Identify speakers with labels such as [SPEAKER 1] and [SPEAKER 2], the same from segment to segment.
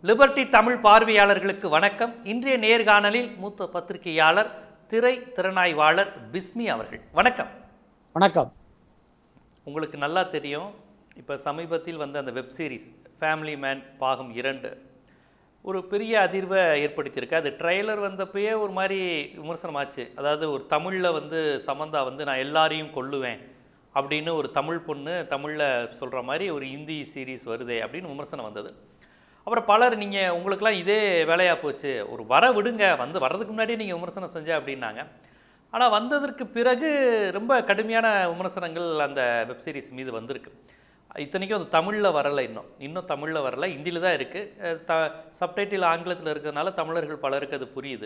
[SPEAKER 1] Liberty Tamil பார்வையாளர்களுக்கு வணக்கம் இன்றைய நேர்காணலில் மூத்த பத்திரிகையாளர் திரை திறனாய்வாளர் பிஸ்மி அவர்கள் வணக்கம்
[SPEAKER 2] வணக்கம்
[SPEAKER 1] உங்களுக்கு நல்லா தெரியும் இப்போ சமீபத்தில் வந்த அந்த வெப் சீரிஸ் ஃபேமிலி மேன் பாகம் இரண்டு ஒரு பெரிய அதிர்வை ஏற்படுத்தியிருக்கு அது ட்ரெய்லர் வந்தப்பயே ஒரு மாதிரி விமர்சனமாச்சு அதாவது ஒரு தமிழில் வந்து சமந்தா வந்து நான் எல்லாரையும் கொல்லுவேன் அப்படின்னு ஒரு தமிழ் பொண்ணு தமிழில் சொல்கிற மாதிரி ஒரு ஹிந்தி சீரீஸ் வருதே அப்படின்னு விமர்சனம் வந்தது அப்புறம் பலர் நீங்கள் உங்களுக்கெல்லாம் இதே வேலையாக போச்சு ஒரு வர விடுங்க வந்து வர்றதுக்கு முன்னாடியே நீங்கள் விமர்சனம் செஞ்ச அப்படின்னாங்க ஆனால் வந்ததற்கு பிறகு ரொம்ப கடுமையான விமர்சனங்கள் அந்த வெப் சீரிஸ் மீது வந்திருக்கு இத்தனைக்கும் அது தமிழில் வரலை இன்னும் இன்னும் தமிழில் வரல ஹிந்தியில் தான் இருக்குது த சப்டைட்டில் ஆங்கிலத்தில் இருக்கிறதுனால தமிழர்கள் பலருக்கு அது புரியுது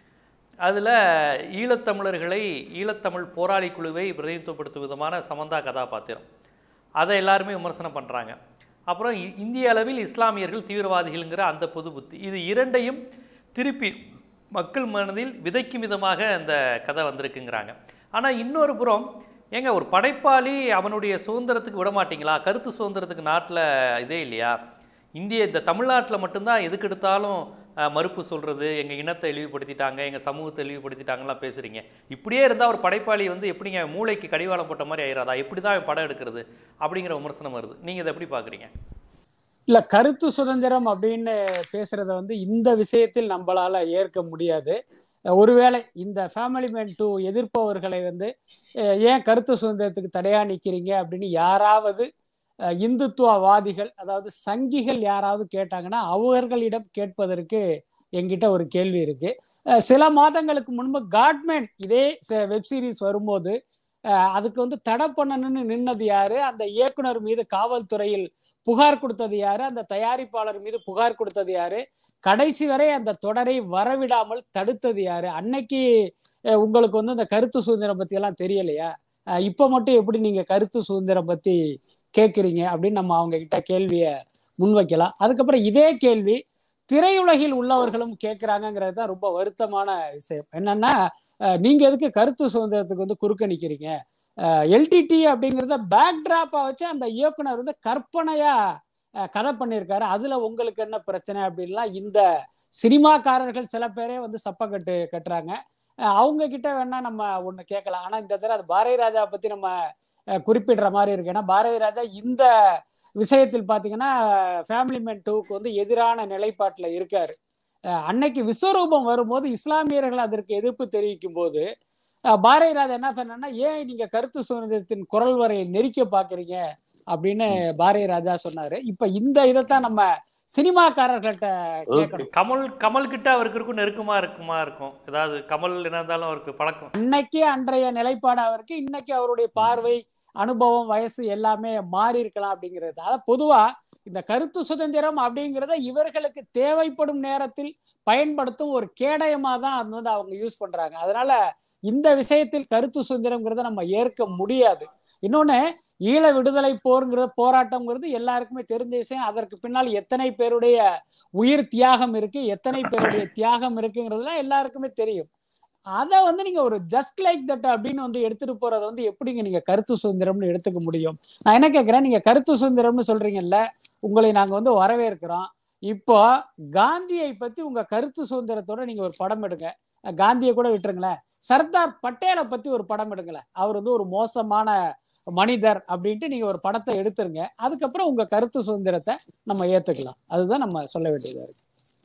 [SPEAKER 1] அதில் ஈழத்தமிழர்களை ஈழத்தமிழ் போராளி குழுவை பிரதிநிதித்துவப்படுத்தும் விதமான சமந்தா கதாபாத்திரம் அதை எல்லாருமே விமர்சனம் பண்ணுறாங்க அப்புறம் இ- இந்திய அளவில் இஸ்லாமியர்கள் தீவிரவாதிகள்ங்கிற அந்த பொது புத்தி இது இரண்டையும் திருப்பி மக்கள் மனதில் விதைக்கும் விதமாக அந்த கதை வந்திருக்குங்கிறாங்க ஆனால் இன்னொரு புறம் ஏங்க ஒரு படைப்பாளி அவனுடைய சுதந்திரத்துக்கு விட மாட்டீங்களா கருத்து சுதந்திரத்துக்கு நாட்டில் இதே இல்லையா இந்திய இந்த தமிழ்நாட்டில் மட்டும்தான் எதுக்கு எடுத்தாலும் அஹ், மறுப்பு சொல்கிறது எங்கள் இனத்தை இழிவுபடுத்திட்டாங்க எங்கள் சமூகத்தை இழிவுபடுத்திட்டாங்கலாம் பேசுகிறீங்க இப்படியே இருந்தால் ஒரு படைப்பாளி வந்து எப்படிங்க மூளைக்கு கடிவாளம் போட்ட மாதிரி ஆயிராதா எப்படி தான் இவன் படம் எடுக்கிறது அப்படிங்கிற விமர்சனம் வருது நீங்கள் இதை எப்படி பார்க்குறீங்க
[SPEAKER 2] இல்ல கருத்து சுதந்திரம் அப்படின்னு பேசுறத வந்து இந்த விஷயத்தில் நம்மளால ஏற்க முடியாது ஒருவேளை இந்த ஃபேமிலி மேன் டூ எதிர்ப்பவர்களை வந்து அஹ், ஏன் கருத்து சுதந்திரத்துக்கு தடையா நிக்கிறீங்க அப்படின்னு யாராவது அஹ், இந்துத்துவவாதிகள் அதாவது சங்கிகள் யாராவது கேட்டாங்கன்னா அவர்களிடம் கேட்பதற்கு என்கிட்ட ஒரு கேள்வி இருக்கு அஹ், சில மாதங்களுக்கு முன்பு காட்மேன் இதே வெப் சீரிஸ் வரும்போது அஹ், அதுக்கு வந்து தடை பண்ணணும்னு நின்னது யாரு அந்த இயக்குனர் மீது காவல்துறையில் புகார் கொடுத்தது யாரு அந்த தயாரிப்பாளர் மீது புகார் கொடுத்தது யாரு கடைசி வரை அந்த தொடரை வரவிடாமல் தடுத்தது யாரு அன்னைக்கு அஹ், உங்களுக்கு வந்து இந்த கருத்து சுதந்திரம் பத்தி எல்லாம் தெரியலையா அஹ், இப்ப மட்டும் எப்படி நீங்க கருத்து சுதந்திரம் பத்தி கேட்குறீங்க அப்படின்னு நம்ம அவங்க கிட்ட கேள்வியை முன்வைக்கலாம் அதுக்கப்புறம் இதே கேள்வி திரையுலகில் உள்ளவர்களும் கேட்குறாங்கங்கிறது தான் ரொம்ப வருத்தமான விஷயம் என்னன்னா அஹ், நீங்க எதுக்கு கருத்து சுதந்திரத்துக்கு வந்து குறுக்க நிக்கிறீங்க எல்டிடி அப்படிங்கிறத பேக்ட்ராப்பா வச்சு அந்த இயக்குனர் வந்து கற்பனையா அஹ், கதை பண்ணியிருக்காரு அதுல உங்களுக்கு என்ன பிரச்சனை அப்படின்லாம் இந்த சினிமாக்காரர்கள் சில பேரே வந்து சப்ப கட்டு கட்டுறாங்க அஹ், அவங்க கிட்ட வேணா நம்ம ஒண்ணு கேட்கலாம் ஆனா இந்த தடவை அது பாரதி ராஜா பத்தி நம்ம அஹ், குறிப்பிடுற மாதிரி இருக்கு ஏன்னா பாரதி ராஜா இந்த விஷயத்தில் பாத்தீங்கன்னா ஃபேமிலி மேன் டூக்கு வந்து எதிரான நிலைப்பாட்டுல இருக்காரு அஹ், அன்னைக்கு விஸ்வரூபம் வரும்போது இஸ்லாமியர்கள் அதற்கு எதிர்ப்பு தெரிவிக்கும் போது அஹ், பாரதி ராஜா என்ன பண்ணா ஏன் நீங்க கருத்து சுதந்திரத்தின் குரல் வரையை நெரிக்க பாக்குறீங்க அப்படின்னு பாரதி ராஜா சொன்னாரு இப்ப இந்த இதைத்தான் நம்ம சினிமாக்காரர்கள்ட்ட கேட்கணும்
[SPEAKER 1] கமல் கமல் கிட்ட அவருக்கு இருக்கும் நெருக்கமாக இருக்குமா இருக்கும் ஏதாவது கமல் என்ன இருந்தாலும் அவருக்கு பழக்கம்
[SPEAKER 2] அன்னைக்கு அன்றைய நிலைப்பாடு அவருக்கு இன்னைக்கு அவருடைய பார்வை அனுபவம் வயசு எல்லாமே மாறி இருக்கலாம் அப்படிங்கிறது அதாவது பொதுவா இந்த கருத்து சுதந்திரம் அப்படிங்கிறத இவர்களுக்கு தேவைப்படும் நேரத்தில் பயன்படுத்தும் ஒரு கேடயமா தான் அது வந்து அவங்க யூஸ் பண்றாங்க அதனால இந்த விஷயத்தில் கருத்து சுதந்திரம்ங்கிறத நம்ம ஏற்க முடியாது இன்னொன்னு ஈழ விடுதலை போருங்கிறது போராட்டம்ங்கிறது எல்லாருக்குமே தெரிஞ்ச விஷயம் அதற்கு பின்னால் எத்தனை பேருடைய உயிர் தியாகம் இருக்கு எத்தனை பேருடைய தியாகம் இருக்குங்கிறதுலாம் எல்லாருக்குமே தெரியும் அதை வந்து நீங்க ஒரு ஜஸ்ட் லைக் தட் அப்படின்னு வந்து எடுத்துட்டு போறத வந்து எப்படிங்க நீங்க கருத்து சுதந்திரம்னு எடுத்துக்க முடியும் நான் என்ன கேட்கிறேன் நீங்க கருத்து சுதந்திரம்னு சொல்றீங்கல்ல உங்களை நாங்க வந்து வரவேற்கிறோம் இப்போ காந்தியை பத்தி உங்க கருத்து சுதந்திரத்தோட நீங்க ஒரு படம் எடுங்க காந்தியை கூட விட்டுருங்களேன் சர்தார் பட்டேலை பத்தி ஒரு படம் எடுங்களேன் அவர் வந்து ஒரு மோசமான மனிதர் அப்படின்ட்டு நீங்க ஒரு படத்தை எடுத்துருங்க அதுக்கப்புறம் உங்க கருத்து சுதந்திரத்தை நம்ம ஏத்துக்கலாம் அதுதான் நம்ம சொல்ல வேண்டியதா இருக்கு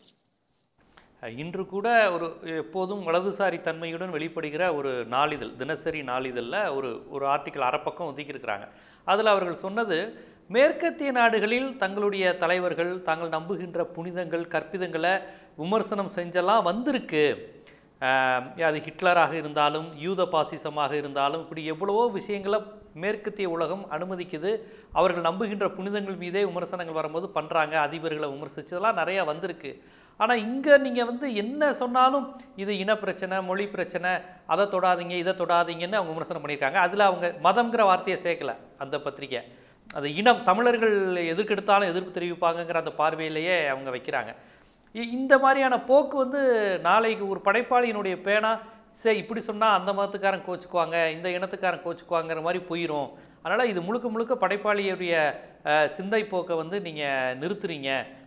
[SPEAKER 1] அஹ் இன்று கூட ஒரு எப்போதும் வலதுசாரி தன்மையுடன் வெளிப்படுகிற ஒரு நாளிதழ் தினசரி நாளிதழில் ஒரு ஒரு ஆர்டிக்கல் அரைப்பக்கம் ஒதுக்கியிருக்கிறாங்க அதில் அவர்கள் சொன்னது மேற்கத்திய நாடுகளில் தங்களுடைய தலைவர்கள் தாங்கள் நம்புகின்ற புனிதங்கள் கற்பிதங்களை விமர்சனம் செஞ்செல்லாம் வந்திருக்கு அஹ் அது ஹிட்லராக இருந்தாலும் யூத பாசிசமாக இருந்தாலும் இப்படி எவ்வளவோ விஷயங்களை மேற்கத்திய உலகம் அனுமதிக்குது அவர்கள் நம்புகின்ற புனிதங்கள் மீதே விமர்சனங்கள் வரும்போது பண்ணுறாங்க அதிபர்களை விமர்சிச்சதெல்லாம் நிறையா வந்திருக்கு ஆனால் இங்கே நீங்கள் வந்து என்ன சொன்னாலும் இது இன பிரச்சனை மொழி பிரச்சனை அதை தொடாதீங்க இதை தொடாதீங்கன்னு அவங்க விமர்சனம் பண்ணியிருக்காங்க அதில் அவங்க மதம்ங்கிற வார்த்தையை சேர்க்கல அந்த பத்திரிக்கை அது இனம் தமிழர்கள் எதுக்கெடுத்தாலும் எதிர்ப்பு தெரிவிப்பாங்கங்கிற அந்த பார்வையிலேயே அவங்க வைக்கிறாங்க இ- இந்த மாதிரியான போக்கு வந்து நாளைக்கு ஒரு படைப்பாளியினுடைய பேனா சரி இப்படி சொன்னால் அந்த மதத்துக்காரன் கோச்சுக்குவாங்க இந்த இனத்துக்காரன் கோச்சுக்குவாங்கிற மாதிரி போயிடும் அதனால் இது முழுக்க முழுக்க படைப்பாளியுடைய அஹ், சிந்தை போக்கை வந்து நீங்கள் நிறுத்துறீங்க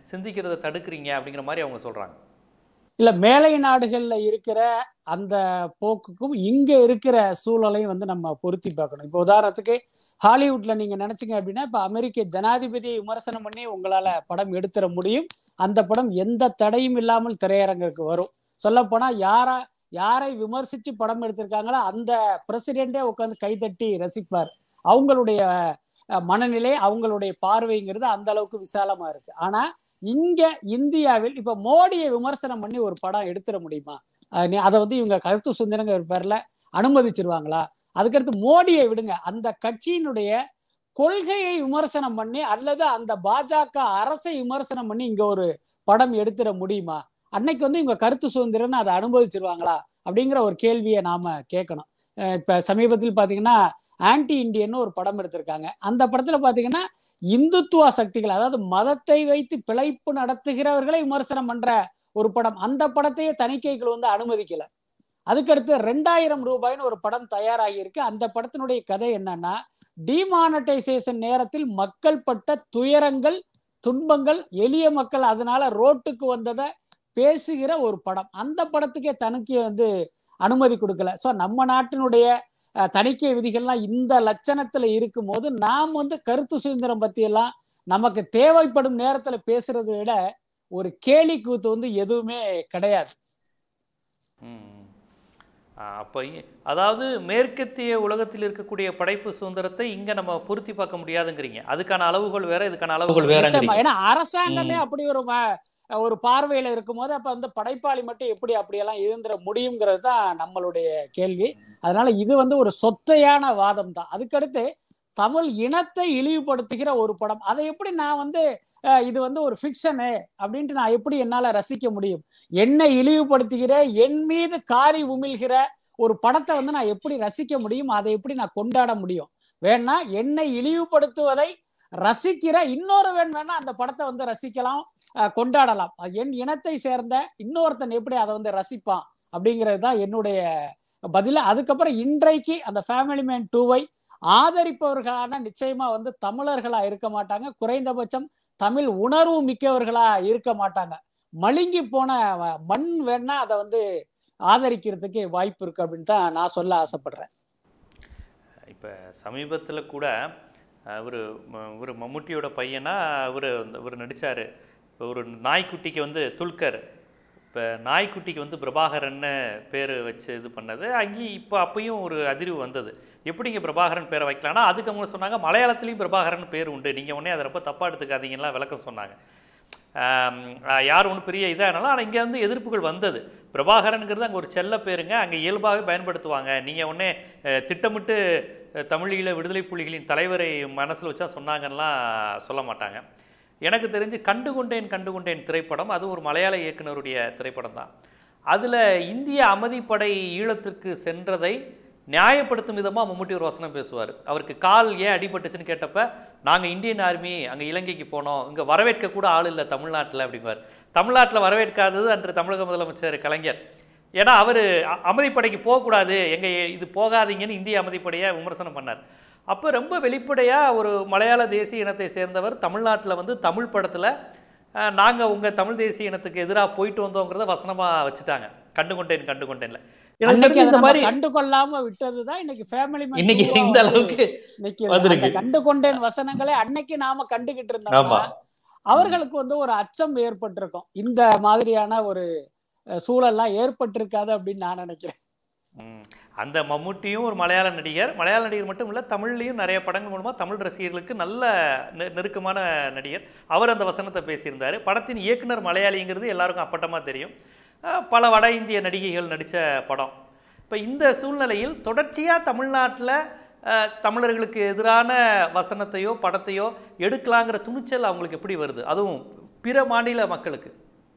[SPEAKER 1] சிந்திக்கிறதை தடுக்கிறீங்க அப்படிங்கிற மாதிரி அவங்க சொல்கிறாங்க
[SPEAKER 2] இல்ல மேலை நாடுகள்ல இருக்கிற அந்த போக்குக்கும் இங்க இருக்கிற சூழலையும் வந்து நம்ம பொருத்தி பார்க்கணும் இப்போ உதாரணத்துக்கு ஹாலிவுட்ல நீங்க நினைச்சீங்க அப்படின்னா இப்ப அமெரிக்க ஜனாதிபதியை விமர்சனம் பண்ணி உங்களால படம் எடுத்துட முடியும் அந்த படம் எந்த தடையும் இல்லாமல் திரையரங்குக்கு வரும் சொல்ல போனா யாரா யாரை விமர்சித்து படம் எடுத்திருக்காங்களோ அந்த பிரசிடென்டே உட்காந்து கைதட்டி ரசிப்பார் அவங்களுடைய அஹ், மனநிலை அவங்களுடைய பார்வைங்கிறது அந்த அளவுக்கு விசாலமா இருக்கு ஆனா இங்க இந்தியாவில் இப்ப மோடியை விமர்சனம் பண்ணி ஒரு படம் எடுத்துட முடியுமா அஹ் நீ- அதை வந்து இவங்க கருத்து சுதந்திரங்கிற பேர்ல அனுமதிச்சிருவாங்களா அதுக்கடுத்து மோடியை விடுங்க அந்த கட்சியினுடைய கொள்கையை விமர்சனம் பண்ணி அல்லது அந்த பாஜக அரசை விமர்சனம் பண்ணி இங்க ஒரு படம் எடுத்துட முடியுமா அன்னைக்கு வந்து இவங்க கருத்து சுதந்திரம்னு அதை அனுமதிச்சிருவாங்களா அப்படிங்கிற ஒரு கேள்வியை நாம கேட்கணும் அஹ் இப்ப சமீபத்தில் பாத்தீங்கன்னா ஆன்டி இந்தியன்னு ஒரு படம் எடுத்திருக்காங்க அந்த படத்துல பாத்தீங்கன்னா இந்துத்துவ சக்திகள் அதாவது மதத்தை வைத்து பிழைப்பு நடத்துகிறவர்களை விமர்சனம் பண்ற ஒரு படம் அந்த படத்தையே தணிக்கைகள் வந்து அனுமதிக்கல அதுக்கடுத்து ரெண்டாயிரம் ரூபாய்னு ஒரு படம் தயாராகி இருக்கு அந்த படத்தினுடைய கதை என்னன்னா டிமானடைசேஷன் நேரத்தில் மக்கள் பட்ட துயரங்கள் துன்பங்கள் எளிய மக்கள் அதனால ரோட்டுக்கு வந்ததை பேசுகிற ஒரு படம் அந்த படத்துக்கே தணிக்கை வந்து அனுமதி கொடுக்கல ஸோ நம்ம நாட்டினுடைய அஹ், தணிக்கை விதிகள்லாம் இந்த லட்சணத்துல இருக்கும்போது நாம் வந்து கருத்து சுதந்திரம் பத்தி எல்லாம் நமக்கு தேவைப்படும் நேரத்துல பேசுறதை விட ஒரு கேலி கூத்து வந்து எதுவுமே கிடையாது
[SPEAKER 1] ம். ஆ, அப்போ இ- அதாவது மேற்கத்திய உலகத்தில் இருக்கக்கூடிய படைப்பு சுதந்திரத்தை இங்க நம்ம பொருத்தி பார்க்க முடியாதுங்கிறீங்க அதுக்கான அளவுகோல் வேற இதுக்கான அளவுகோல்
[SPEAKER 2] நிச்சயமா
[SPEAKER 1] வேறங்கிறீங்க
[SPEAKER 2] ஏன்னா அரசாங்கமே அப்படி ஒரு ம- ஒரு பார்வையில இருக்கும்போது அப்ப வந்து படைப்பாளி மட்டும் எப்படி அப்படியெல்லாம் இருந்துட முடியுங்கிறது தான் நம்மளுடைய கேள்வி அதனால இது வந்து ஒரு சொத்தையான வாதம் தான் அதுக்கடுத்து தமிழ் இனத்தை இழிவுபடுத்துகிற ஒரு படம் அதை எப்படி நான் வந்து அஹ், இது வந்து ஒரு ஃபிக்ஷனு அப்படின்ட்டு நான் எப்படி என்னால ரசிக்க முடியும் என்னை இழிவுபடுத்துகிற என் மீது காரி உமிழ்கிற ஒரு படத்தை வந்து நான் எப்படி ரசிக்க முடியும் அதை எப்படி நான் கொண்டாட முடியும் வேணா என்னை இழிவுபடுத்துவதை ரசிக்கிற இன்னொருவன் வேணா அந்த படத்தை வந்து ரசிக்கலாம் அஹ், கொண்டாடலாம் அது என் இனத்தை சேர்ந்த இன்னொருத்தன் எப்படி அதை வந்து ரசிப்பான் அப்படிங்கிறது தான் என்னுடைய பதில அதுக்கப்புறம் இன்றைக்கு அந்த ஃபேமிலி மேன் டூவை ஆதரிப்பவர்களான நிச்சயமா வந்து தமிழர்களா இருக்க மாட்டாங்க குறைந்தபட்சம் தமிழ் உணர்வு மிக்கவர்களா இருக்க மாட்டாங்க மழுங்கி போன வ- மண் வேணா அதை வந்து ஆதரிக்கிறதுக்கு வாய்ப்பு இருக்கு அப்படின்னு தான் நான் சொல்ல ஆசைப்படுறேன்
[SPEAKER 1] இப்போ சமீபத்தில் கூட அவர் ஒரு மம்முட்டியோட பையனா அவர் அவர் நடிச்சார் இப்போ ஒரு நாய்க்குட்டிக்கு வந்து துல்கர் இப்போ நாய்க்குட்டிக்கு வந்து பிரபாகரன்னு பேர் வச்சு இது பண்ணது அங்கேயும் இப்போ அப்பயும் ஒரு அதிர்வு வந்தது எப்படிங்க பிரபாகரன் பேரை வைக்கலாம்னா அதுக்கு அவங்க சொன்னாங்க மலையாளத்துலேயும் பிரபாகரன் பேர் உண்டு நீங்கள் உடனே அதை ரொம்ப தப்பாக எடுத்துக்காதீங்கலாம் விளக்கம் சொன்னாங்க ஆம், ஆஹ் யார் ஒன்றும் பெரிய இதானாலும் ஆனால் இங்கே வந்து எதிர்ப்புகள் வந்தது பிரபாகரனுங்கிறது அங்கே ஒரு செல்ல பேருங்க அங்கே இயல்பாகவே பயன்படுத்துவாங்க நீங்கள் உடனே அஹ், திட்டமிட்டு அஹ், தமிழீழ விடுதலை புலிகளின் தலைவரை மனசில் வச்சா சொன்னாங்கலாம் சொல்ல மாட்டாங்க எனக்கு தெரிஞ்சு கண்டு கொண்டேன் கண்டு கொண்டேன் திரைப்படம் அது ஒரு மலையாள இயக்குனருடைய திரைப்படம் தான் அதில் இந்திய அமைதிப்படை ஈழத்திற்கு சென்றதை நியாயப்படுத்தும் விதமாக மம்முட்டி ஒரு வசனம் பேசுவார் அவருக்கு கால் ஏன் அடிபட்டுச்சுன்னு கேட்டப்ப நாங்கள் இந்தியன் ஆர்மி அங்கே இலங்கைக்கு போனோம் இங்கே வரவேற்க கூட ஆள் இல்லை தமிழ்நாட்டில் அப்படிங்குவார் தமிழ்நாட்டில் வரவேற்காதது அன்று தமிழக முதலமைச்சர் கலைஞர் ஏன்னா அவர் அமைதிப்படைக்கு போகக்கூடாது எங்க இது போகாதீங்கன்னு இந்திய அமைதிப்படையை விமர்சனம் பண்ணார் அப்போ ரொம்ப வெளிப்படையாக ஒரு மலையாள தேசிய இனத்தை சேர்ந்தவர் தமிழ்நாட்டில் வந்து தமிழ் படத்தில் நாங்கள் உங்கள் தமிழ் தேசிய இனத்துக்கு எதிராக போயிட்டு வந்தோங்கிறத வசனமாக வச்சுட்டாங்க கண்டு கொண்டேன் கண்டு கொண்டேன்ல எனக்கு
[SPEAKER 2] அன்னைக்கு
[SPEAKER 1] தெரிஞ்சு
[SPEAKER 2] அதை
[SPEAKER 1] இந்த
[SPEAKER 2] நம்ம
[SPEAKER 1] மாதிரி
[SPEAKER 2] கண்டு கொள்ளாம விட்டதுதான் இன்னைக்கு ஃபேமிலி
[SPEAKER 1] இன்னைக்கு இந்த அளவுக்கு
[SPEAKER 2] நிக்கிறது
[SPEAKER 1] வந்திருக்கு.
[SPEAKER 2] அந்த கண்டு கொண்டேன் வசனங்களை அன்னைக்கு நாம கண்டுகிட்டு
[SPEAKER 1] ஆமா
[SPEAKER 2] இருந்தோம்னா அவர்களுக்கு வந்து ஒரு அச்சம் ஏற்பட்டிருக்கும் இந்த மாதிரியான ஒரு அஹ், சூழல்லாம் ஏற்பட்டிருக்காது அப்படின்னு நான் நினைக்கிறேன்
[SPEAKER 1] ம். அந்த மம்முட்டியும் ஒரு மலையாள நடிகர் மலையாள நடிகர் மட்டும் இல்லை தமிழ்லையும் நிறைய படங்கள் மூலமாக தமிழ் ரசிகர்களுக்கு நல்ல நெ- நெருக்கமான நடிகர் அவர் அந்த வசனத்தை பேசியிருந்தார் படத்தின் இயக்குனர் மலையாளிங்கிறது எல்லாருக்கும் அப்பட்டமாக தெரியும் அஹ், பல வட இந்திய நடிகைகள் நடித்த படம் இப்போ இந்த சூழ்நிலையில் தொடர்ச்சியாக தமிழ்நாட்டில் தமிழர்களுக்கு எதிரான வசனத்தையோ படத்தையோ எடுக்கலாங்கிற துணிச்சல் அவங்களுக்கு எப்படி வருது அதுவும் பிற மாநில மக்களுக்கு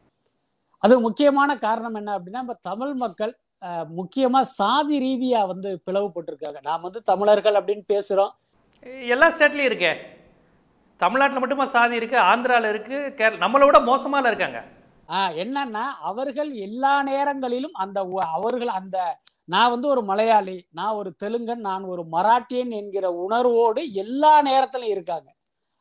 [SPEAKER 2] அது முக்கியமான காரணம் என்ன அப்படின்னா இப்ப தமிழ் மக்கள் அஹ், முக்கியமா சாதி ரீதியா வந்து பிளவுபட்டிருக்காங்க நாம் வந்து தமிழர்கள் அப்படின்னு பேசுறோம்
[SPEAKER 1] எல்லா ஸ்டேட்லேயும் இருக்கே தமிழ்நாட்டில் மட்டுமா சாதி இருக்குது ஆந்திராவில் இருக்குது கேரள நம்மளை விட மோசமால இருக்காங்க
[SPEAKER 2] ஆஹ் என்னன்னா அவர்கள் எல்லா நேரங்களிலும் அந்த உ- அவர்கள் அந்த நான் வந்து ஒரு மலையாளி நான் ஒரு தெலுங்கன் நான் ஒரு மராட்டியன் என்கிற உணர்வோடு எல்லா நேரத்திலும் இருக்காங்க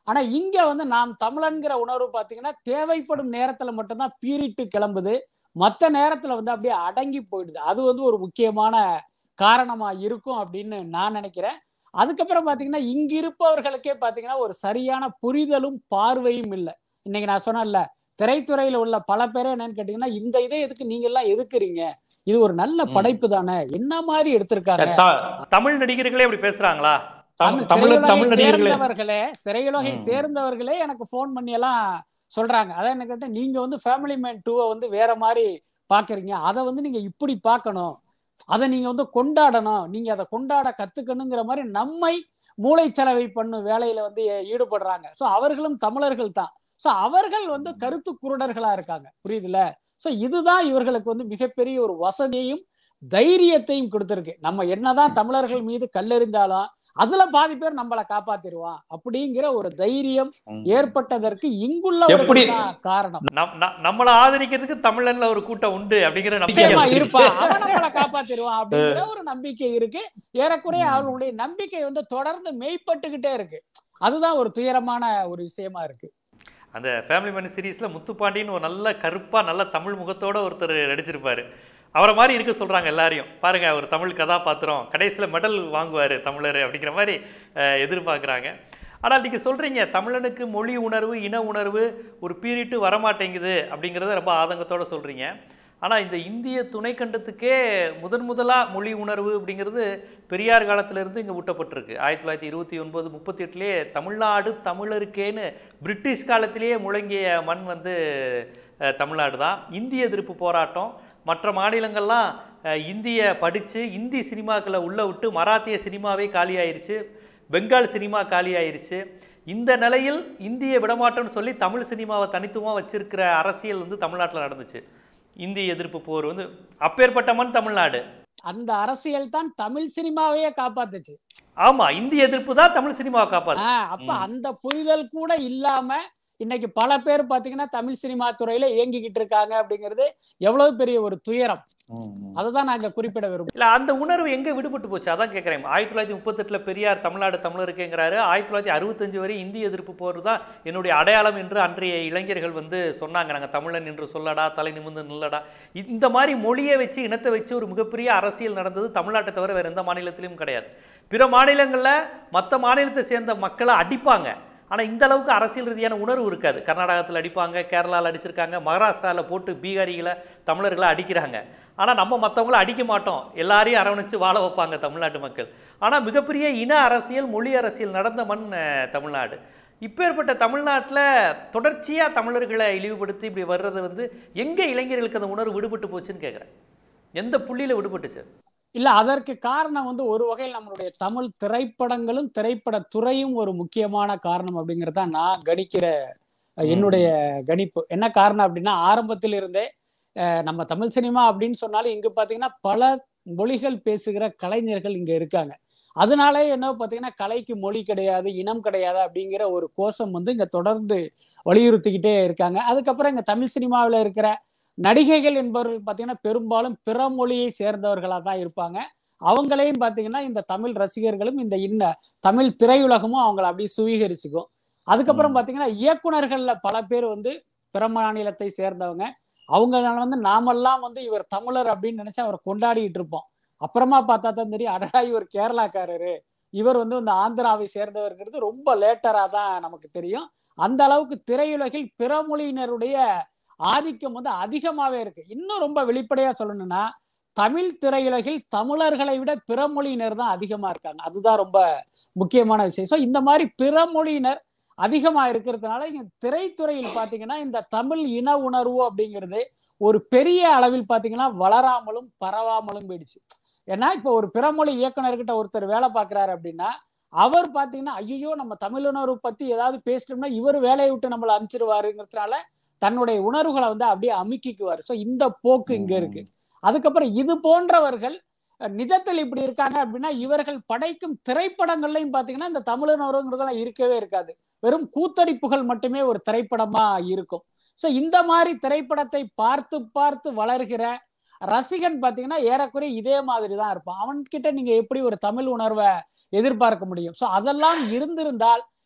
[SPEAKER 2] ஆனா இங்க வந்து நாம் தமிழன்கிற உணர்வு பாத்தீங்கன்னா தேவைப்படும் நேரத்துல மட்டும்தான் பீறிட்டு கிளம்புது மத்த நேரத்துல வந்து அப்படியே அடங்கி போயிடுது அது வந்து ஒரு முக்கியமான காரணமா இருக்கும் அப்படின்னு நான் நினைக்கிறேன் அதுக்கப்புறம் பாத்தீங்கன்னா இங்க இருப்பவர்களுக்கே பாத்தீங்கன்னா ஒரு சரியான புரிதலும் பார்வையும் இல்லை இன்னைக்கு நான் சொன்னேன்ல திரைத்துறையில உள்ள பல பேரே என்னன்னு கேட்டீங்கன்னா இந்த இதை எதுக்கு நீங்க எல்லாம் எதுக்குறீங்க இது ஒரு நல்ல
[SPEAKER 1] ம்.
[SPEAKER 2] படைப்பு தானே என்ன மாதிரி எடுத்திருக்காங்க
[SPEAKER 3] த-
[SPEAKER 1] தமிழ் நடிகர்களே அப்படி பேசுறாங்களா
[SPEAKER 3] தமிழ்
[SPEAKER 2] அந்த
[SPEAKER 3] தமிழ்
[SPEAKER 2] திரையுலகை
[SPEAKER 3] தமிழ் நடிகர்களே
[SPEAKER 2] சேர்ந்தவர்களே திரையுலகை
[SPEAKER 3] ம்.
[SPEAKER 2] சேர்ந்தவர்களே எனக்கு ஃபோன் பண்ணி எல்லாம் சொல்றாங்க அதான் என்ன கேட்டேன் நீங்க வந்து ஃபேமிலி மேன் டூவை வந்து வேற மாதிரி பாக்குறீங்க அதை வந்து நீங்க இப்படி பார்க்கணும் அதை நீங்க வந்து கொண்டாடணும் நீங்க அதை கொண்டாட கத்துக்கணுங்கிற மாதிரி நம்மை மூளைச்சலவை பண்ணும் வேலையில வந்து ஈடுபடுறாங்க ஸோ அவர்களும் தமிழர்கள் தான் ஸோ அவர்கள் வந்து கருத்து குருடர்களா இருக்காங்க புரியுதுல ஸோ இதுதான் இவர்களுக்கு வந்து மிகப்பெரிய ஒரு வசதியையும் தைரியத்தையும் கொடுத்துருக்கு நம்ம என்னதான் தமிழர்கள் மீது கல்லெறிந்தாலும் அதுல பாதி பேர் நம்மளை காப்பாத்திடுவான் அப்படிங்கிற ஒரு தைரியம்
[SPEAKER 3] ம்.
[SPEAKER 2] ஏற்பட்டதற்கு இங்குள்ளவர்கள்
[SPEAKER 3] எப்படி?
[SPEAKER 2] தான் காரணம்
[SPEAKER 1] நம் ந- நம்மள ஆதரிக்கிறதுக்கு தமிழன்ல ஒரு கூட்டம் உண்டு அப்படிங்கிற
[SPEAKER 2] நிச்சயமா
[SPEAKER 1] நம்பிக்கை
[SPEAKER 2] இருப்பான் அவன் நம்மளை காப்பாத்திடுவான் அப்படிங்கிற ஒரு நம்பிக்கை இருக்கு ஏறக்குறைய அவர்களுடைய நம்பிக்கை வந்து தொடர்ந்து மெய்ப்பட்டுக்கிட்டே இருக்கு அதுதான் ஒரு துயரமான ஒரு விஷயமா இருக்கு
[SPEAKER 1] அந்த ஃபேமிலி மேன் சீரீஸில் முத்துப்பாண்டின்னு ஒரு நல்ல கருப்பா நல்ல தமிழ் முகத்தோட ஒருத்தர் நடிச்சிருப்பாரு அவரை மாதிரி இருக்க சொல்றாங்க எல்லாரையும் பாருங்க ஒரு தமிழ் கதாபாத்திரம் கடைசியில் மெடல் வாங்குவார் தமிழர் அப்படிங்கிற மாதிரி அஹ், எதிர்பார்க்குறாங்க ஆனால் நீங்கள் சொல்கிறீங்க தமிழனுக்கு மொழி உணர்வு இன உணர்வு ஒரு பீரியட்டு வரமாட்டேங்குது அப்படிங்கிறத ரொம்ப ஆதங்கத்தோட சொல்கிறீங்க ஆனால் இந்த இந்திய துணைக்கண்டத்துக்கே முதன் முதலாக மொழி உணர்வு அப்படிங்கிறது பெரியார் காலத்திலிருந்து இங்கே ஊட்டப்பட்டிருக்கு ஆயிரத்தி தொள்ளாயிரத்தி இருபத்தி ஒன்பது முப்பத்தி எட்டுலேயே தமிழ்நாடு தமிழருக்கேன்னு பிரிட்டிஷ் காலத்திலேயே முழங்கிய மண் வந்து அஹ், தமிழ்நாடு தான் இந்திய எதிர்ப்பு போராட்டம் மற்ற மாநிலங்கள்லாம் அஹ், இந்திய படித்து இந்தி சினிமாக்களை உள்ள விட்டு மராத்திய சினிமாவே காலியாயிருச்சு பெங்கால் சினிமா காலியாயிருச்சு இந்த நிலையில் இந்திய விடமாட்டோம்னு சொல்லி தமிழ் சினிமாவை தனித்துவமாக வச்சிருக்கிற அரசியல் வந்து தமிழ்நாட்டில் நடந்துச்சு இந்திய எதிர்ப்பு போர் வந்து அப்பேற்பட்ட மண் தமிழ்நாடு
[SPEAKER 2] அந்த அரசியல் தான் தமிழ் சினிமாவையே காப்பாத்துச்சு
[SPEAKER 1] ஆமா இந்திய எதிர்ப்பு தான் தமிழ் சினிமாவை காப்பாது
[SPEAKER 2] ஆஹ் அப்ப
[SPEAKER 1] ம்.
[SPEAKER 2] அந்த புரிதல் கூட இல்லாம இன்னைக்கு பல பேர் பாத்தீங்கன்னா தமிழ் சினிமா துறையில இயங்கிக்கிட்டு இருக்காங்க அப்படிங்கிறது எவ்வளவு பெரிய ஒரு துயரம்
[SPEAKER 3] ம், ம்.
[SPEAKER 2] அதுதான் நாங்க குறிப்பிட விரும்புறோம்
[SPEAKER 1] இல்ல அந்த உணர்வு எங்க விடுபட்டு போச்சு அதான் கேட்குறேன் ஆயிரத்தி தொள்ளாயிரத்தி முப்பத்தெட்டுல பெரியார் தமிழ்நாடு தமிழருக்குங்கிறாரு ஆயிரத்தி தொள்ளாயிரத்தி அறுபத்தஞ்சு வரை இந்திய எதிர்ப்பு போர் தான் என்னுடைய அடையாளம் என்று அன்றைய இளைஞர்கள் வந்து சொன்னாங்க நாங்க தமிழன் என்று சொல்லடா தலை நிமிர்ந்து நில்லடா இந்த மாதிரி மொழியை வச்சு இனத்தை வச்சு ஒரு மிகப்பெரிய அரசியல் நடந்தது தமிழ்நாட்டை தவிர வேற எந்த மாநிலத்திலும் கிடையாது பிற மாநிலங்கள்ல மற்ற மாநிலத்தை சேர்ந்த மக்களை அடிப்பாங்க ஆனா இந்த அளவுக்கு அரசியல் ரீதியான உணர்வு இருக்காது கர்நாடகத்தில் அடிப்பாங்க கேரளாவில் அடிச்சிருக்காங்க மகாராஷ்டிராவில் போட்டு பீகாரிகளை தமிழர்களை அடிக்கிறாங்க ஆனா நம்ம மற்றவங்கள அடிக்க மாட்டோம் எல்லாரையும் அரவணைச்சு வாழ வைப்பாங்க தமிழ்நாட்டு மக்கள் ஆனா மிகப்பெரிய இன அரசியல் மொழி அரசியல் நடந்த மண் அஹ், தமிழ்நாடு இப்பேற்பட்ட தமிழ்நாட்டுல தொடர்ச்சியா தமிழர்களை இழிவுபடுத்தி இப்படி வர்றது வந்து எங்க இளைஞர்களுக்கு அந்த உணர்வு விடுபட்டு போச்சுன்னு கேட்குறேன் எந்த புள்ளியில விடுபட்டுச்சு
[SPEAKER 2] இல்ல அதற்கு காரணம் வந்து ஒரு வகையில் நம்மளுடைய தமிழ் திரைப்படங்களும் திரைப்பட துறையும் ஒரு முக்கியமான காரணம் அப்படிங்கறத நான் கணிக்கிற அஹ்,
[SPEAKER 3] ம்.
[SPEAKER 2] என்னுடைய கணிப்பு என்ன காரணம் அப்படின்னா ஆரம்பத்தில் இருந்தே அஹ், நம்ம தமிழ் சினிமா அப்படின்னு சொன்னாலும் இங்க பாத்தீங்கன்னா பல மொழிகள் பேசுகிற கலைஞர்கள் இங்க இருக்காங்க அதனாலே என்ன பாத்தீங்கன்னா கலைக்கு மொழி கிடையாது இனம் கிடையாது அப்படிங்கிற ஒரு கோஷம் வந்து இங்க தொடர்ந்து வலியுறுத்திக்கிட்டே இருக்காங்க அதுக்கப்புறம் இங்க தமிழ் சினிமாவில் இருக்கிற நடிகைகள் என்பவர்கள் பார்த்தீங்கன்னா பெரும்பாலும் பிற மொழியை சேர்ந்தவர்களாக தான் இருப்பாங்க அவங்களையும் பார்த்தீங்கன்னா இந்த தமிழ் ரசிகர்களும் இந்த இன்ன தமிழ் திரையுலகமும் அவங்கள அப்படியே சுவீகரிச்சுக்கும் அதுக்கப்புறம்
[SPEAKER 3] ம்.
[SPEAKER 2] பார்த்தீங்கன்னா இயக்குனர்கள்ல பல பேர் வந்து பிற மாநிலத்தை சேர்ந்தவங்க அவங்க வந்து நாமெல்லாம் வந்து இவர் தமிழர் அப்படின்னு நினைச்சு அவரை கொண்டாடிட்டு இருப்போம் அப்புறமா பார்த்தா தான் தெரியும் அடடா இவர் கேரளாக்காரரு இவர் வந்து இந்த ஆந்திராவை சேர்ந்தவர்ங்கிறது ரொம்ப லேட்டரா தான் நமக்கு தெரியும் அந்த அளவுக்கு திரையுலகில் பிற மொழியினருடைய ஆதிக்கம் வந்து அதிகமாவே இருக்கு இன்னும் ரொம்ப வெளிப்படையா சொல்லணும்னா தமிழ் திரையுலகில் தமிழர்களை விட பிற மொழியினர் தான் அதிகமா இருக்காங்க அதுதான் ரொம்ப முக்கியமான விஷயம் ஸோ இந்த மாதிரி பிற மொழியினர் அதிகமா இருக்கிறதுனால இங்க திரைத்துறையில் பாத்தீங்கன்னா இந்த தமிழ் இன உணர்வு அப்படிங்கிறது ஒரு பெரிய அளவில் பாத்தீங்கன்னா வளராமலும் பரவாமலும் போயிடுச்சு ஏன்னா இப்போ ஒரு பிறமொழி இயக்குனர்கிட்ட ஒருத்தர் வேலை பார்க்குறாரு அப்படின்னா அவர் பார்த்தீங்கன்னா ஐயோ நம்ம தமிழ் உணர்வு பத்தி ஏதாவது பேசிட்டோம்னா இவர் வேலையை விட்டு நம்மளை அனுப்பிச்சிருவாருங்கிறதுனால தன்னுடைய உணர்வுகளை வந்து அப்படியே அமுக்கிக்குவார் ஸோ இந்த போக்கு இங்க இருக்கு அதுக்கப்புறம் இது போன்றவர்கள் அஹ், நிஜத்தில் இப்படி இருக்காங்க அப்படின்னா இவர்கள் படைக்கும் திரைப்படங்கள்லையும் பாத்தீங்கன்னா இந்த தமிழனவருங்கிறதெல்லாம் இருக்கவே இருக்காது வெறும் கூத்தடிப்புகள் மட்டுமே ஒரு திரைப்படமா இருக்கும் ஸோ இந்த மாதிரி திரைப்படத்தை பார்த்து பார்த்து வளர்கிற ரசிகன் பாத்தீங்கன்னா ஏறக்குறைய இதே மாதிரி தான் இருப்பான் அவன்கிட்ட நீங்க எப்படி ஒரு தமிழ் உணர்வை எதிர்பார்க்க முடியும் ஸோ அதெல்லாம் இருந்திருந்தால்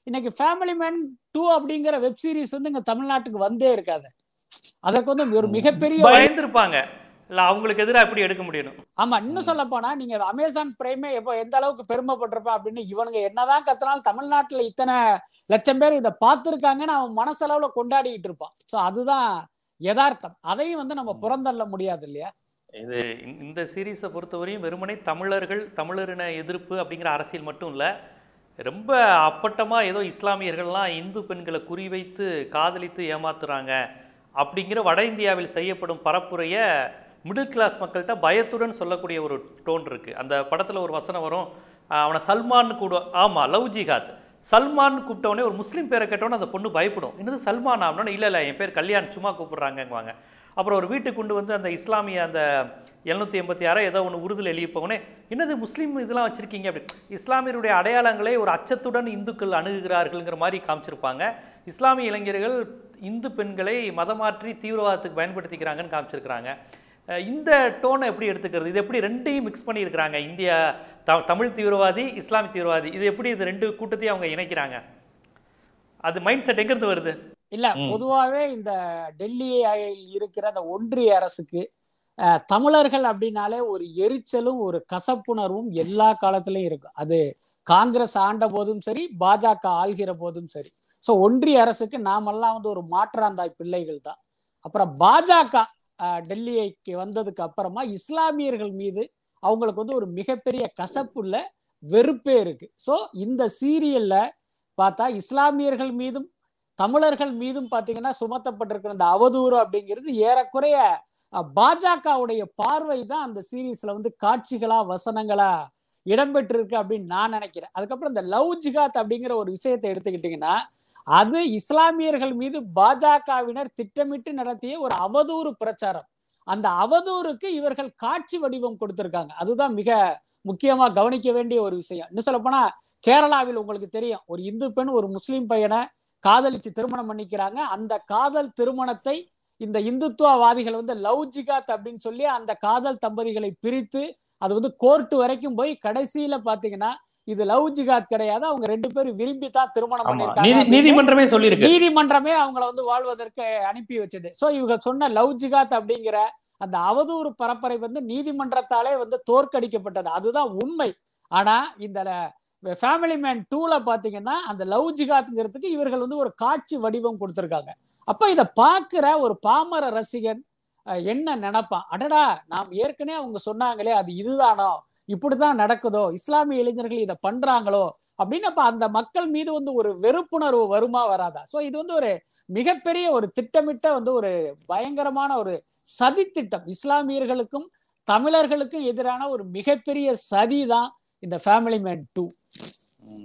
[SPEAKER 2] இன்னைக்கு ஃபேமிலி மேன் டூ அப்படிங்கிற வெப் சீரிஸ் வந்து இங்க தமிழ்நாட்டுக்கு வந்தே இருக்காது அதற்கு வந்து ஒரு மிகப்பெரிய ஒரு-
[SPEAKER 1] பயந்துருப்பாங்க இல்ல அவங்களுக்கு எதிராக எப்படி எடுக்க முடியும்
[SPEAKER 2] ஆமா இன்னும் சொல்ல போனா நீங்க அமேசான் பிரைமே எப்போ எந்த அளவுக்கு பெருமைப்பட்டிருப்ப அப்படின்னு இவனுங்க என்னதான் கத்துனாலும் தமிழ்நாட்டுல இத்தனை லட்சம் பேர் இதை பார்த்திருக்காங்கன்னு அவன் மனசளவுல கொண்டாடிட்டு இருப்பான் சோ அதுதான் யதார்த்தம் அதையும் வந்து நம்ம புறந்தள்ள முடியாது இல்லையா
[SPEAKER 1] இது இந்த- இந்த சீரீஸை பொறுத்தவரையும் வெறுமனே தமிழர்கள் தமிழரின எதிர்ப்பு அப்படிங்கிற அரசியல் மட்டும் இல்லை ரொம்ப அப்பட்டமாக ஏதோ இஸ்லாமியர்கள்லாம் இந்து பெண்களை குறிவைத்து காதலித்து ஏமாத்துறாங்க அப்படிங்கிற வட இந்தியாவில் செய்யப்படும் பரப்புரையை மிடில் கிளாஸ் மக்கள்கிட்ட பயத்துடன் சொல்லக்கூடிய ஒரு டோன் இருக்குது அந்த படத்தில் ஒரு வசனம் வரும் ஆஹ் அவனை சல்மான் கூட ஆமாம் லவ் ஜிஹாத் சல்மான் கூப்பிட்டவொடனே ஒரு முஸ்லீம் பேரை கேட்டவொடனே அந்த பொண்ணு பயப்படும் என்னது சல்மான் அப்படின்னா இல்லை இல்லை என் பேர் கல்யாண் சும்மா கூப்பிடுறாங்கங்குவாங்க அப்புறம் ஒரு வீட்டுக்கு கொண்டு வந்து அந்த இஸ்லாமிய அந்த எழுநூற்றி எண்பத்தி ஆறோ ஏதோ ஒன்று உறுதியில் எழுதிப்பவனே என்னது முஸ்லீம் இதெல்லாம் வச்சுருக்கீங்க அப்படி இஸ்லாமியருடைய அடையாளங்களை ஒரு அச்சத்துடன் இந்துக்கள் அணுகுகிறார்கள்ங்கிற மாதிரி காமிச்சிருப்பாங்க இஸ்லாமிய இளைஞர்கள் இந்து பெண்களை மதமாற்றி தீவிரவாதத்துக்கு பயன்படுத்திக்கிறாங்கன்னு காமிச்சிருக்கிறாங்க அஹ் இந்த டோனை எப்படி எடுத்துக்கிறது இது எப்படி ரெண்டையும் மிக்ஸ் பண்ணியிருக்கிறாங்க இந்தியா த தமிழ் தீவிரவாதி இஸ்லாமிய தீவிரவாதி இது எப்படி இது ரெண்டு கூட்டத்தையும் அவங்க இணைக்கிறாங்க அது மைண்ட் செட் எங்கேருந்து வருது
[SPEAKER 2] இல்ல
[SPEAKER 1] ம்.
[SPEAKER 2] பொதுவாவே இந்த டெல்லியில் இருக்கிற அந்த ஒன்றிய அரசுக்கு அஹ், தமிழர்கள் அப்படின்னாலே ஒரு எரிச்சலும் ஒரு கசப்புணர்வும் எல்லா காலத்திலயும் இருக்கும் அது காங்கிரஸ் ஆண்ட போதும் சரி பாஜக ஆள்கிற போதும் சரி ஸோ ஒன்றிய அரசுக்கு நாமெல்லாம் வந்து ஒரு மாற்றாந்தாய் பிள்ளைகள் தான் அப்புறம் பாஜக அஹ், டெல்லிக்கு வந்ததுக்கு அப்புறமா இஸ்லாமியர்கள் மீது அவங்களுக்கு வந்து ஒரு மிகப்பெரிய கசப்புள்ள வெறுப்பே இருக்கு ஸோ இந்த சீரியல்ல பார்த்தா இஸ்லாமியர்கள் மீதும் தமிழர்கள் மீதும் பாத்தீங்கன்னா சுமத்தப்பட்டிருக்கிற இந்த அவதூறு அப்படிங்கிறது ஏறக்குறைய அஹ், பாஜகவுடைய பார்வை தான் அந்த சீரீஸ்ல வந்து காட்சிகளா வசனங்களா இடம்பெற்றிருக்கு அப்படின்னு நான் நினைக்கிறேன் அதுக்கப்புறம் இந்த லவ் ஜிகாத் அப்படிங்கிற ஒரு விஷயத்தை எடுத்துக்கிட்டீங்கன்னா அது இஸ்லாமியர்கள் மீது பாஜகவினர் திட்டமிட்டு நடத்திய ஒரு அவதூறு பிரச்சாரம் அந்த அவதூறுக்கு இவர்கள் காட்சி வடிவம் கொடுத்திருக்காங்க அதுதான் மிக முக்கியமா கவனிக்க வேண்டிய ஒரு விஷயம் இன்னும் சொல்ல போனா கேரளாவில் உங்களுக்கு தெரியும் ஒரு இந்து பெண் ஒரு முஸ்லீம் பையனை காதலிச்சு திருமணம் பண்ணிக்கிறாங்க அந்த காதல் திருமணத்தை இந்த இந்துத்துவவாதிகள் வந்து லவ் ஜிகாத் அப்படின்னு சொல்லி அந்த காதல் தம்பதிகளை பிரித்து அது வந்து கோர்ட்டு வரைக்கும் போய் கடைசியில பாத்தீங்கன்னா இது லவ் ஜிகாத் கிடையாது அவங்க ரெண்டு பேரும் விரும்பி தான் திருமணம்
[SPEAKER 1] ஆமா
[SPEAKER 2] பண்ணிருக்காங்க
[SPEAKER 1] நீதி
[SPEAKER 2] அப்படின்னு
[SPEAKER 1] நீதிமன்றமே சொல்லியிருக்கு
[SPEAKER 2] நீதிமன்றமே அவங்கள வந்து வாழ்வதற்கு அனுப்பி வச்சது சோ இவங்க சொன்ன லவ் ஜிகாத் அப்படிங்கிற அந்த அவதூறு பரப்பரை வந்து நீதிமன்றத்தாலே வந்து தோற்கடிக்கப்பட்டது அதுதான் உண்மை ஆனா இந்த ஃபேமிலி மேன் டூல பாத்தீங்கன்னா அந்த லவ் ஜிகாத்ங்கிறதுக்கு இவர்கள் வந்து ஒரு காட்சி வடிவம் கொடுத்திருக்காங்க அப்ப இத பாக்குற ஒரு பாமர ரசிகன் அஹ், என்ன நினைப்பான் அடடா நாம் ஏற்கனவே அவங்க சொன்னாங்களே அது இதுதானோ இப்படிதான் நடக்குதோ இஸ்லாமிய இளைஞர்கள் இதை பண்றாங்களோ அப்படின்னு அப்ப அந்த மக்கள் மீது வந்து ஒரு வெறுப்புணர்வு வருமா வராதா சோ இது வந்து ஒரு மிகப்பெரிய ஒரு திட்டமிட்ட வந்து ஒரு பயங்கரமான ஒரு சதி திட்டம் இஸ்லாமியர்களுக்கும் தமிழர்களுக்கும் எதிரான ஒரு மிகப்பெரிய சதி தான் இந்த ஃபேமிலி மேன் டூ
[SPEAKER 1] ம்.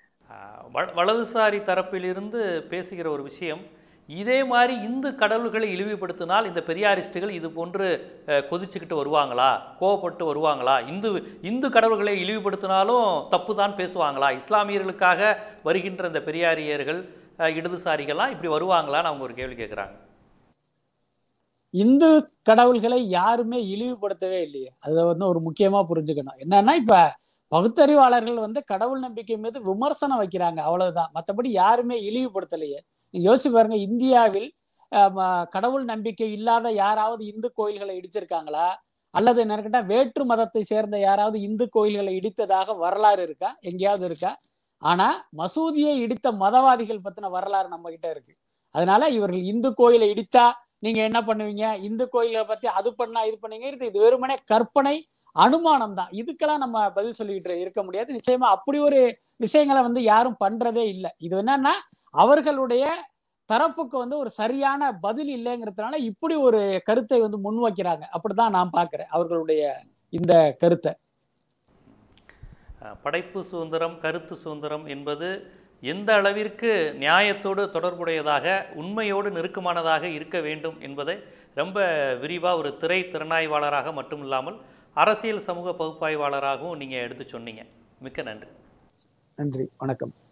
[SPEAKER 1] ஆஹ் வ- வலதுசாரி தரப்பிலிருந்து பேசுகிற ஒரு விஷயம் இதே மாதிரி இந்து கடவுள்களை இழிவுபடுத்தினால் இந்த பெரியாரிஸ்டுகள் இது போன்று அஹ், கொதிச்சுக்கிட்டு வருவாங்களா கோவப்பட்டு வருவாங்களா இந்து இந்து கடவுள்களை இழிவுபடுத்தினாலும் தப்பு தான் பேசுவாங்களா இஸ்லாமியர்களுக்காக வருகின்ற இந்த பெரியாரியர்கள் அஹ், இடதுசாரிகள்லாம் இப்படி வருவாங்களான்னு அவங்க ஒரு கேள்வி கேட்குறாங்க
[SPEAKER 2] இந்து கடவுள்களை யாருமே இழிவுபடுத்தவே இல்லையே அதை வந்து ஒரு முக்கியமா புரிஞ்சுக்கணும் என்னன்னா இப்ப பகுத்தறிவாளர்கள் வந்து கடவுள் நம்பிக்கை மீது விமர்சனம் வைக்கிறாங்க அவ்வளவுதான் மற்றபடி யாருமே இழிவுபடுத்தலையே நீங்க யோசிச்சு பாருங்க இந்தியாவில் ஆஹ், ம- கடவுள் நம்பிக்கை இல்லாத யாராவது இந்து கோயில்களை இடிச்சிருக்காங்களா அல்லது என்ன கேட்டா வேற்று மதத்தை சேர்ந்த யாராவது இந்து கோயில்களை இடித்ததாக வரலாறு இருக்கா எங்கேயாவது இருக்கா ஆனா மசூதியை இடித்த மதவாதிகள் பத்தின வரலாறு நம்ம கிட்ட இருக்கு அதனால இவர்கள் இந்து கோயிலை இடித்தா நீங்க என்ன பண்ணுவீங்க இந்து கோயிலை பத்தி அது பண்ணா இது பண்ணீங்க இது இது வெறுமனே கற்பனை அனுமானம் தான் இதுக்கெல்லாம் நம்ம பதில் சொல்லிக்கிட்டு இருக்க முடியாது நிச்சயமா அப்படி ஒரு விஷயங்களை வந்து யாரும் பண்றதே இல்லை இது என்னன்னா அவர்களுடைய தரப்புக்கு வந்து ஒரு சரியான பதில் இல்லைங்கிறதுனால இப்படி ஒரு கருத்தை வந்து முன்வைக்கிறாங்க அப்படிதான் நான் பார்க்கிறேன் அவர்களுடைய இந்த கருத்தை
[SPEAKER 1] அஹ், படைப்பு சுதந்திரம் கருத்து சுதந்திரம் என்பது எந்த அளவிற்கு நியாயத்தோடு தொடர்புடையதாக உண்மையோடு நெருக்கமானதாக இருக்க வேண்டும் என்பதை ரொம்ப விரிவாக ஒரு திரை திறனாய்வாளராக மட்டும் இல்லாமல் அரசியல் சமூக பகுப்பாய்வாளராகவும் நீங்கள் எடுத்து சொன்னீங்க மிக்க நன்றி
[SPEAKER 2] நன்றி வணக்கம்